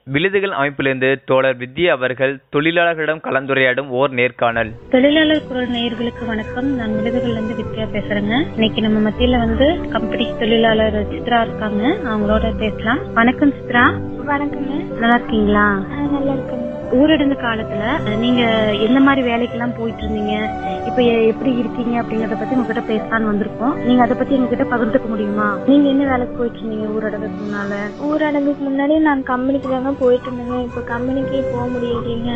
விழுதுகள் அமைப்பிலிருந்து தோழர் வித்யா அவர்கள் தொழிலாளர்களிடம் கலந்துரையாடும் ஓர் நேர்காணல் தொழிலாளர் குரல் நேயர்களுக்கு வணக்கம் நான் விழுதுகள்ல இருந்து வித்யா பேசுறேங்க இன்னைக்கு நம்ம மத்தியில வந்து கம்பெனி தொழிலாளர் சித்ரா இருக்காங்க அவங்களோட பேசலாம் வணக்கம் சித்ரா வணக்கங்க நல்லா இருக்கீங்களா ஆ, நல்லா இருக்குங்க ஊரடங்கு காலத்துல நீங்க எந்த மாதிரி வேலைக்கெல்லாம் போயிட்டு இருந்தீங்க இப்ப எ- எப்படி இருக்கீங்க அப்படிங்கறத பத்தி உங்ககிட்ட பேசலாம்னு வந்திருக்கோம் நீங்க அதை பத்தி எங்ககிட்ட பகிர்ந்துக்க முடியுமா நீங்க என்ன வேலைக்கு போயிட்டு இருந்தீங்க ஊரடங்குக்கு முன்னால ஊரடங்குக்கு முன்னாடி நான் கம்பெனிக்கு தாங்க போயிட்டு இருந்தேங்க இப்ப கம்பெனிக்கு போக முடியலைங்க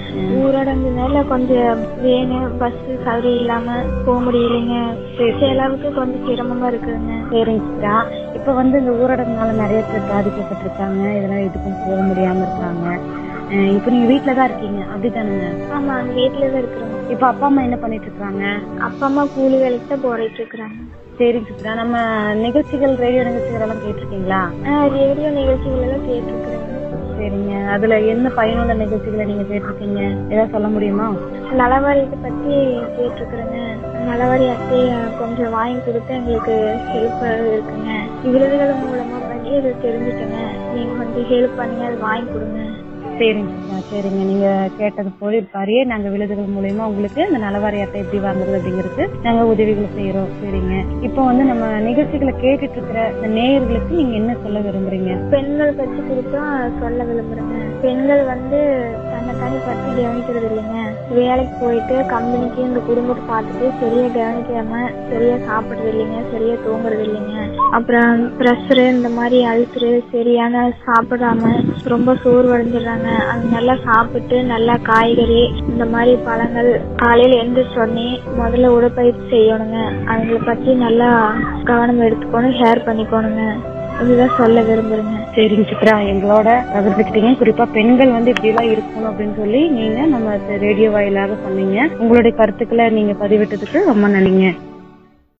ஊரடங்குனால கொஞ்சம் வேனு பஸ் சௌகரியம் இல்லாம போக முடியலைங்க செலவுக்கு கொஞ்சம் சிரமமா இருக்குங்க சரிங்க சித்ரா இப்ப வந்து இந்த ஊரடங்குனால நிறைய பேர் பாதிக்கப்பட்டிருக்காங்க இதெல்லாம் எதுக்கும் போக முடியாம இருக்காங்க அஹ் இப்ப நீங்க வீட்டுல தான் இருக்கீங்க அப்படித்தானுங்க ஆமா வீட்டுல தான் இருக்கிறோம் இப்ப அப்பா அம்மா என்ன பண்ணிட்டு இருக்காங்க அப்பா அம்மா கூலி வேலைக்கு தான் போயிட்டு இருக்கிறாங்க சரிங்க சித்ரா நம்ம நிகழ்ச்சிகள் ரேடியோ நிகழ்ச்சிகள் எல்லாம் கேட்டிருக்கீங்களா ரேடியோ நிகழ்ச்சிகள் எல்லாம் கேட்டிருக்கிறேங்க சரிங்க அதுல என்ன பயனுள்ள நிகழ்ச்சிகளை நீங்க கேட்டிருக்கீங்க ஏதாவது சொல்ல முடியுமா நலவாரியத்தை பத்தி கேட்டிருக்கிறேங்க நலவாரி அட்டையை கொஞ்சம் வாங்கி கொடுத்து எங்களுக்கு ஹெல்ப் இருக்குங்க விருதுகள் மூலமா பண்ணி இதை தெரிஞ்சுக்கங்க நீங்க கொஞ்சம் ஹெல்ப் பண்ணுங்க அது வாங்கி கொடுங்க சரிங்க சித்ரா சரிங்க நீங்க கேட்டது போல பாரியே நாங்க விழுதுகள் மூலியமா உங்களுக்கு இந்த நலவாரி அட்டை எப்படி வாங்குறது அப்படிங்கிறது நாங்க உதவிகள் செய்யறோம் சரிங்க இப்போ வந்து நம்ம நிகழ்ச்சிகளை கேட்டுட்டு இருக்கிற இந்த நேயர்களுக்கு நீங்க என்ன சொல்ல விரும்புறீங்க பெண்கள் பற்றி குறிப்பா சொல்ல விரும்புறேங்க பெண்கள் வந்து தன்னை தனி பற்றி கவனிக்கிறது இல்லைங்க வேலைக்கு போயிட்டு கம்பெனிக்கு இந்த குடும்பத்தை பார்த்துட்டு சரியா கவனிக்காம சரியா சாப்பிடுறது இல்லைங்க சரியா தூங்குறது இல்லைங்க அப்புறம் ப்ரெஷரு இந்த மாதிரி அழுத்துரு சரியான சாப்பிடாம ரொம்ப சோர்வடைஞ்சிடுறாங்க அது நல்லா சாப்பிட்டு நல்லா காய்கறி இந்த மாதிரி பழங்கள் காலையில எந்திரிச்ச உடனே முதல்ல உடற்பயிற்சி செய்யணுங்க அவங்கள பத்தி நல்லா கவனம் எடுத்துக்கணும் ஷேர் பண்ணிக்கணுங்க இதுதான் சொல்ல விரும்புறேங்க சரிங்க சித்ரா எங்களோட பகிர்ந்துக்கிட்டீங்க குறிப்பா பெண்கள் வந்து இப்படி எல்லாம் இருக்கணும் அப்படின்னு சொல்லி நீங்க நம்ம ரேடியோ வாயிலாக சொன்னீங்க உங்களுடைய கருத்துக்களை நீங்க பதிவிட்டதுக்கு ரொம்ப நன்றிங்க